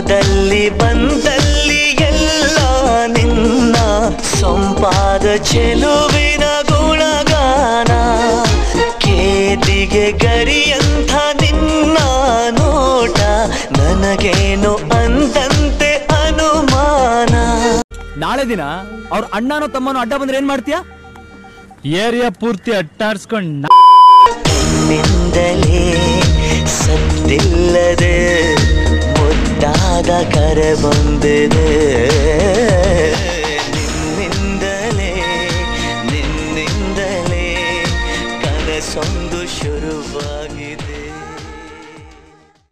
ಹೋದಲ್ಲಿ ಬಂದಲ್ಲಿ ಎಲ್ಲ ನಿನ್ನ ಸೊಂಪಾದ ಚೆಲುವಿನ ಗುಣಗಾನ ಕೇದಿಗೆ ಗರಿಯಂಥ ನಿನ್ನ ನೋಟ ನನಗೇನು ಅಂದಂತೆ ಅನುಮಾನ ನಾಳೆ ದಿನ ಅವ್ರ ಅಣ್ಣನೋ ತಮ್ಮನೋ ಅಡ್ಡ ಬಂದ್ರೆ ಏನ್ ಮಾಡ್ತೀಯಾ ಏರಿಯಾ ಪೂರ್ತಿ ಅಟ್ಟಾಡ್ಸ್ಕೊಂಡ್ ನಿಂದಲೇ ಸತ್ತಿಲ್ಲದೆ ಮುದ್ದಾದ ಕರೆ ಬಂದಿದೆ ನಿನ್ನಿಂದಲೇ ನಿನ್ನಿಂದಲೇ ಕನಸೊಂದು